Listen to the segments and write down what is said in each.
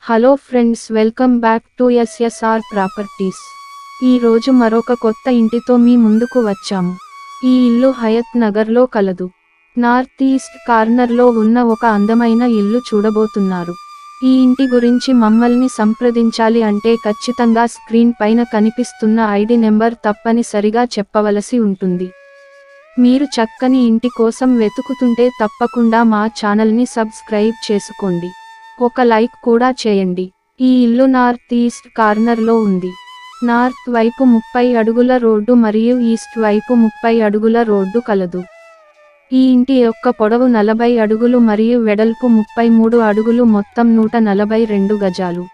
hello friends welcome back to SSR properties ఈ రోజు మరొక కొత్త ఇంటితో మీ ముందుకు వచ్చాము ఈ ఇల్లు హయత్ నగర్లో కలదు నార్త్ ఈస్ట్ కార్నర్లో ఉన్న ఒక అందమైన ఇల్లు చూడబోతున్నారు ఈ ఇంటి గురించి మమ్మల్ని సంప్రదించాలి అంటే ఖచ్చితంగా స్క్రీన్ పైన కనిపిస్తున్న ఐడి నెంబర్ తప్పనిసరిగా చెప్పవలసి ఉంటుంది మీరు చక్కని ఇంటి కోసం వెతుకుతుంటే తప్పకుండా మా ఛానల్ని సబ్స్క్రైబ్ చేసుకోండి ఒక లైక్ కూడా చేయండి ఈ ఇల్లు నార్త్ ఈస్ట్ కార్నర్లో ఉంది నార్త్ వైపు ముప్పై అడుగుల రోడ్డు మరియు ఈస్ట్ వైపు ముప్పై అడుగుల రోడ్డు కలదు ఈ ఇంటి యొక్క పొడవు నలభై అడుగులు మరియు వెడల్పు ముప్పై మూడు అడుగులు మొత్తం నూట నలభై రెండు గజాలు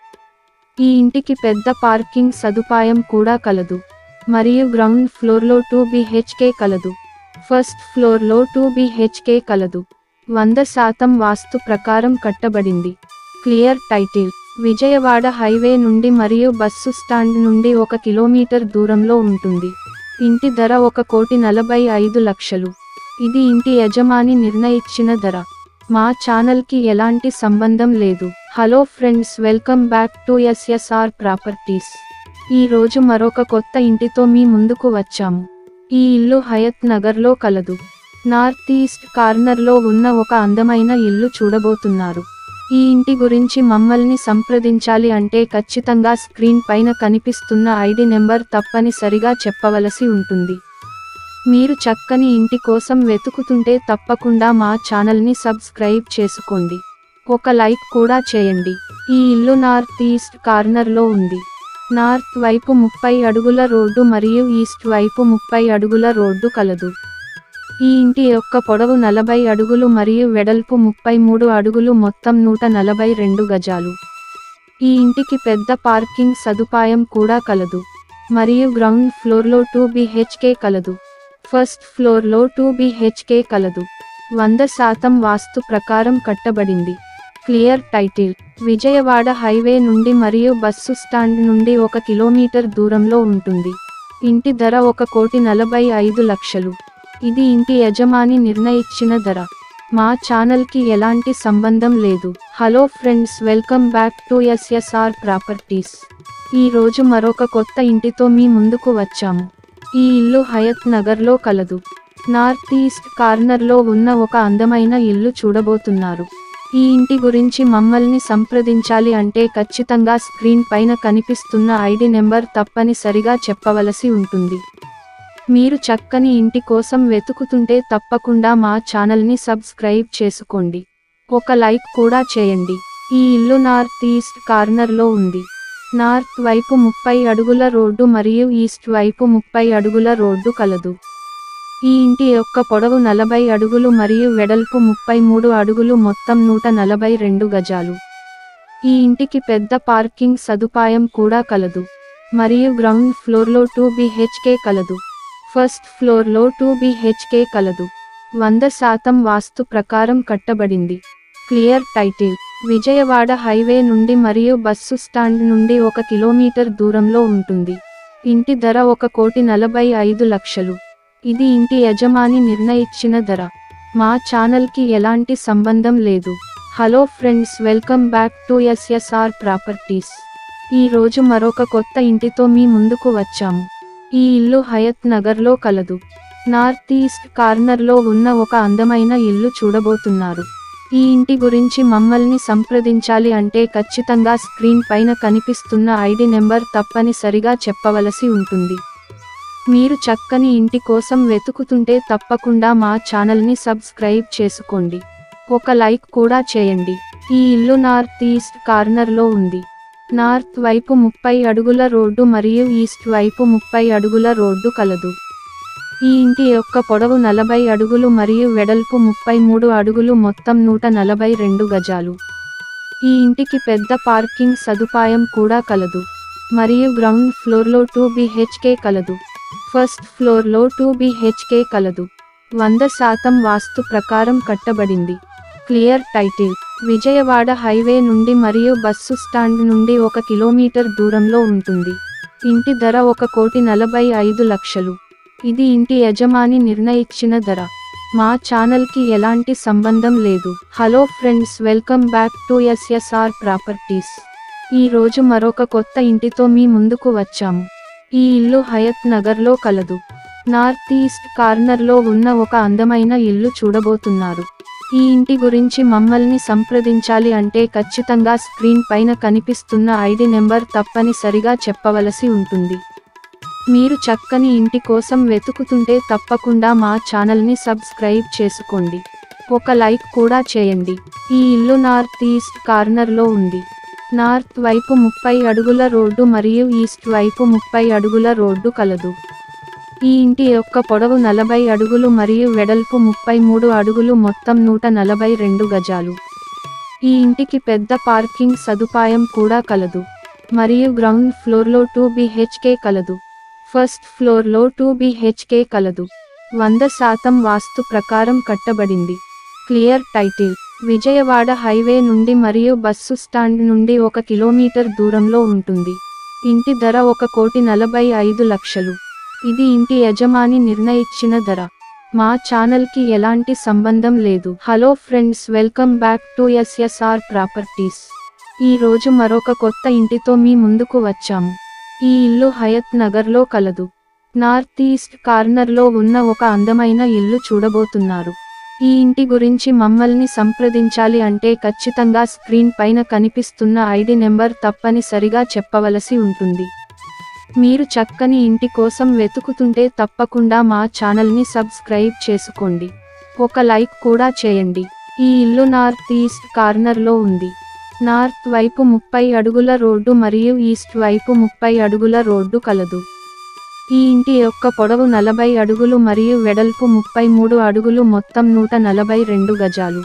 ఈ ఇంటికి పెద్ద పార్కింగ్ సదుపాయం కూడా కలదు మరియు గ్రౌండ్ ఫ్లోర్లో టూ బిహెచ్కే కలదు ఫస్ట్ ఫ్లోర్లో టూ బిహెచ్కే కలదు వంద శాతం వాస్తు ప్రకారం కట్టబడింది క్లియర్ టైటిల్ విజయవాడ హైవే నుండి మరియు బస్సు స్టాండ్ నుండి ఒక కిలోమీటర్ దూరంలో ఉంటుంది ఇంటి ధర ఒక కోటి నలభై ఐదు లక్షలు ఇది ఇంటి యజమాని నిర్ణయించిన ధర మా ఛానల్కి ఎలాంటి సంబంధం లేదు hello friends welcome back to SSR properties ఈ రోజు మరొక కొత్త ఇంటితో మీ ముందుకు వచ్చాము ఈ ఇల్లు హయత్ నగర్లో కలదు నార్త్ ఈస్ట్ కార్నర్లో ఉన్న ఒక అందమైన ఇల్లు చూడబోతున్నారు ఈ ఇంటి గురించి మమ్మల్ని సంప్రదించాలి అంటే ఖచ్చితంగా స్క్రీన్ పైన కనిపిస్తున్న ఐడి నెంబర్ తప్పనిసరిగా చెప్పవలసి ఉంటుంది మీరు చక్కని ఇంటి కోసం వెతుకుతుంటే తప్పకుండా మా ఛానల్ని సబ్స్క్రైబ్ చేసుకోండి ఒక లైక్ కూడా చేయండి ఈ ఇల్లు నార్త్ ఈస్ట్ కార్నర్లో ఉంది నార్త్ వైపు ముప్పై అడుగుల రోడ్డు మరియు ఈస్ట్ వైపు ముప్పై అడుగుల రోడ్డు కలదు ఈ ఇంటి యొక్క పొడవు నలభై అడుగులు మరియు వెడల్పు ముప్పై మూడు అడుగులు మొత్తం నూట నలభై రెండు గజాలు ఈ ఇంటికి పెద్ద పార్కింగ్ సదుపాయం కూడా కలదు మరియు గ్రౌండ్ ఫ్లోర్లో టూ బిహెచ్కే కలదు ఫస్ట్ ఫ్లోర్లో టూ బిహెచ్కే కలదు వంద శాతం వాస్తు ప్రకారం కట్టబడింది క్లియర్ టైటిల్ విజయవాడ హైవే నుండి మరియు బస్సు స్టాండ్ నుండి ఒక కిలోమీటర్ దూరంలో ఉంటుంది ఇంటి ధర ఒక కోటి నలభై ఐదు లక్షలు ఇది ఇంటి యజమాని నిర్ణయించిన ధర మా ఛానల్కి ఎలాంటి సంబంధం లేదు hello friends welcome back to SSR properties ఈ రోజు మరొక కొత్త ఇంటితో మీ ముందుకు వచ్చాము ఈ ఇల్లు హయత్ నగర్లో కలదు నార్త్ ఈస్ట్ కార్నర్లో ఉన్న ఒక అందమైన ఇల్లు చూడబోతున్నారు ఈ ఇంటి గురించి మమ్మల్ని సంప్రదించాలి అంటే ఖచ్చితంగా స్క్రీన్ పైన కనిపిస్తున్న ఐడి నెంబర్ తప్పనిసరిగా చెప్పవలసి ఉంటుంది మీరు చక్కని ఇంటి కోసం వెతుకుతుంటే తప్పకుండా మా ఛానల్ని సబ్స్క్రైబ్ చేసుకోండి ఒక లైక్ కూడా చేయండి ఈ ఇల్లు నార్త్ ఈస్ట్ కార్నర్లో ఉంది నార్త్ వైపు ముప్పై అడుగుల రోడ్డు మరియు ఈస్ట్ వైపు ముప్పై అడుగుల రోడ్డు కలదు ఈ ఇంటి యొక్క పొడవు నలభై అడుగులు మరియు వెడల్పు ముప్పై మూడు అడుగులు మొత్తం నూట నలభై రెండు గజాలు ఈ ఇంటికి పెద్ద పార్కింగ్ సదుపాయం కూడా కలదు మరియు గ్రౌండ్ ఫ్లోర్లో టూ బిహెచ్కే కలదు ఫస్ట్ ఫ్లోర్లో టూ బిహెచ్కే కలదు వంద శాతం వాస్తు ప్రకారం కట్టబడింది క్లియర్ టైటిల్ విజయవాడ హైవే నుండి మరియు బస్సు స్టాండ్ నుండి ఒక కిలోమీటర్ దూరంలో ఉంటుంది ఇంటి ధర ఒక కోటి నలభై ఐదు లక్షలు ఇది ఇంటి యజమాని నిర్ణయించిన ధర మా ఛానల్కి ఎలాంటి సంబంధం లేదు hello friends welcome back to SSR properties ఈ రోజు మరొక కొత్త ఇంటితో మీ ముందుకు వచ్చాము ఈ ఇల్లు హయత్ నగర్లో కలదు నార్త్ ఈస్ట్ కార్నర్లో ఉన్న ఒక అందమైన ఇల్లు చూడబోతున్నారు ఈ ఇంటి గురించి మమ్మల్ని సంప్రదించాలి అంటే ఖచ్చితంగా స్క్రీన్ పైన కనిపిస్తున్న ఐడి నెంబర్ తప్పనిసరిగా చెప్పవలసి ఉంటుంది మీరు చక్కని ఇంటి కోసం వెతుకుతుంటే తప్పకుండా మా ఛానల్ని సబ్స్క్రైబ్ చేసుకోండి ఒక లైక్ కూడా చేయండి ఈ ఇల్లు నార్త్ ఈస్ట్ కార్నర్లో ఉంది నార్త్ వైపు ముప్పై అడుగుల రోడ్డు మరియు ఈస్ట్ వైపు ముప్పై అడుగుల రోడ్డు కలదు ఈ ఇంటి యొక్క పొడవు నలభై అడుగులు మరియు వెడల్పు ముప్పై మూడు అడుగులు మొత్తం నూట నలభై రెండు గజాలు ఈ ఇంటికి పెద్ద పార్కింగ్ సదుపాయం కూడా కలదు మరియు గ్రౌండ్ ఫ్లోర్లో టూ బిహెచ్కే కలదు ఫస్ట్ ఫ్లోర్లో టూ బిహెచ్కే కలదు వంద శాతం వాస్తు ప్రకారం కట్టబడింది క్లియర్ టైటిల్ విజయవాడ హైవే నుండి మరియు బస్సు స్టాండ్ నుండి ఒక కిలోమీటర్ దూరంలో ఉంటుంది ఇంటి ధర ఒక కోటి నలభై ఐదు లక్షలు ఇది ఇంటి యజమాని నిర్ణయించిన ధర మా ఛానల్కి ఎలాంటి సంబంధం లేదు hello friends welcome back to SSR properties ఈ రోజు మరొక కొత్త ఇంటితో మీ ముందుకు వచ్చాము ఈ ఇల్లు హయత్ నగర్లో కలదు నార్త్ ఈస్ట్ కార్నర్లో ఉన్న ఒక అందమైన ఇల్లు చూడబోతున్నారు ఈ ఇంటి గురించి మమ్మల్ని సంప్రదించాలి అంటే ఖచ్చితంగా స్క్రీన్ పైన కనిపిస్తున్న ఐడి నెంబర్ తప్పనిసరిగా చెప్పవలసి ఉంటుంది మీరు చక్కని ఇంటి కోసం వెతుకుతుంటే తప్పకుండా మా ఛానల్ని సబ్స్క్రైబ్ చేసుకోండి ఒక లైక్ కూడా చేయండి ఈ ఇల్లు నార్త్ ఈస్ట్ కార్నర్లో ఉంది నార్త్ వైపు ముప్పై అడుగుల రోడ్డు మరియు ఈస్ట్ వైపు ముప్పై అడుగుల రోడ్డు కలదు ఈ ఇంటి యొక్క పొడవు నలభై అడుగులు మరియు వెడల్పు ముప్పై మూడు అడుగులు మొత్తం నూట నలభై రెండు గజాలు ఈ ఇంటికి పెద్ద పార్కింగ్ సదుపాయం కూడా కలదు మరియు గ్రౌండ్ ఫ్లోర్లో టూ బిహెచ్కే కలదు ఫస్ట్ ఫ్లోర్లో టూ బిహెచ్కే కలదు వంద శాతం వాస్తు ప్రకారం కట్టబడింది క్లియర్ టైటిల్ విజయవాడ హైవే నుండి మరియు బస్సు స్టాండ్ నుండి ఒక కిలోమీటర్ దూరంలో ఉంటుంది ఇంటి ధర ఒక కోటి నలభై ఐదు లక్షలు ఇది ఇంటి యజమాని నిర్ణయించిన ధర మా ఛానల్కి ఎలాంటి సంబంధం లేదు hello friends welcome back to SSR properties ఈ రోజు మరొక కొత్త ఇంటితో మీ ముందుకు వచ్చాము ఈ ఇల్లు హయత్ నగర్లో కలదు నార్త్ ఈస్ట్ కార్నర్లో ఉన్న ఒక అందమైన ఇల్లు చూడబోతున్నారు ఈ ఇంటి గురించి మమ్మల్ని సంప్రదించాలి అంటే ఖచ్చితంగా స్క్రీన్ పైన కనిపిస్తున్న ఐడి నెంబర్ తప్పనిసరిగా చెప్పవలసి ఉంటుంది మీరు చక్కని ఇంటి కోసం వెతుకుతుంటే తప్పకుండా మా ఛానల్ని సబ్స్క్రైబ్ చేసుకోండి ఒక లైక్ కూడా చేయండి ఈ ఇల్లు నార్త్ ఈస్ట్ కార్నర్లో ఉంది నార్త్ వైపు ముప్పై అడుగుల రోడ్డు మరియు ఈస్ట్ వైపు ముప్పై అడుగుల రోడ్డు కలదు ఈ ఇంటి యొక్క పొడవు నలభై అడుగులు మరియు వెడల్పు ముప్పై మూడు అడుగులు మొత్తం నూట నలభై రెండు గజాలు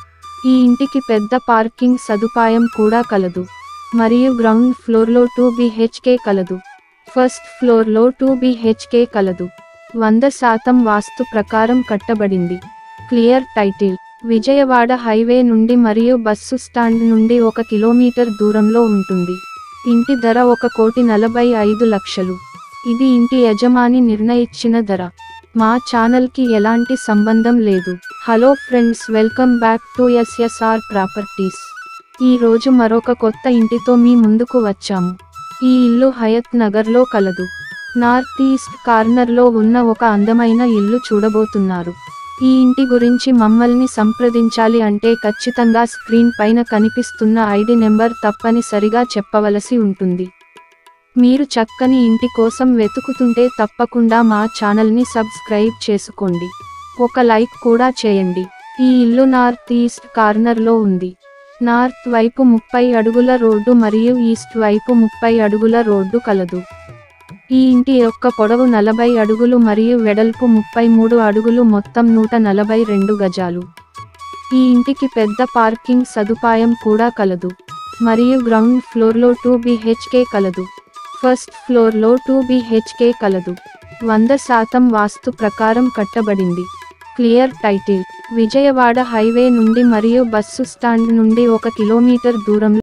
ఈ ఇంటికి పెద్ద పార్కింగ్ సదుపాయం కూడా కలదు మరియు గ్రౌండ్ ఫ్లోర్లో టూ బిహెచ్కే కలదు ఫస్ట్ ఫ్లోర్లో టూ బిహెచ్కే కలదు వంద శాతం వాస్తు ప్రకారం కట్టబడింది క్లియర్ టైటిల్ విజయవాడ హైవే నుండి మరియు బస్సు స్టాండ్ నుండి ఒక కిలోమీటర్ దూరంలో ఉంటుంది ఇంటి ధర ఒక కోటి నలభై ఐదు లక్షలు ఇది ఇంటి యజమాని నిర్ణయించిన ధర మా ఛానల్కి ఎలాంటి సంబంధం లేదు hello friends welcome back to SSR properties ఈ రోజు మరొక కొత్త ఇంటితో మీ ముందుకు వచ్చాము ఈ ఇల్లు హయత్ నగర్లో కలదు నార్త్ ఈస్ట్ కార్నర్లో ఉన్న ఒక అందమైన ఇల్లు చూడబోతున్నారు ఈ ఇంటి గురించి మమ్మల్ని సంప్రదించాలి అంటే ఖచ్చితంగా స్క్రీన్ పైన కనిపిస్తున్న ఐడి నెంబర్ తప్పనిసరిగా చెప్పవలసి ఉంటుంది మీరు చక్కని ఇంటి కోసం వెతుకుతుంటే తప్పకుండా మా ఛానల్ని సబ్స్క్రైబ్ చేసుకోండి ఒక లైక్ కూడా చేయండి ఈ ఇల్లు నార్త్ ఈస్ట్ కార్నర్లో ఉంది నార్త్ వైపు ముప్పై అడుగుల రోడ్డు మరియు ఈస్ట్ వైపు ముప్పై అడుగుల రోడ్డు కలదు ఈ ఇంటి యొక్క పొడవు నలభై అడుగులు మరియు వెడల్పు ముప్పై మూడు అడుగులు మొత్తం నూట నలభై రెండు గజాలు ఈ ఇంటికి పెద్ద పార్కింగ్ సదుపాయం కూడా కలదు మరియు గ్రౌండ్ ఫ్లోర్లో టూ బిహెచ్కే కలదు ఫస్ట్ ఫ్లోర్లో టూ బిహెచ్కే కలదు వంద శాతం వాస్తు ప్రకారం కట్టబడింది క్లియర్ టైటిల్ విజయవాడ హైవే నుండి మరియు బస్సు స్టాండ్ నుండి ఒక కిలోమీటర్ దూరంలో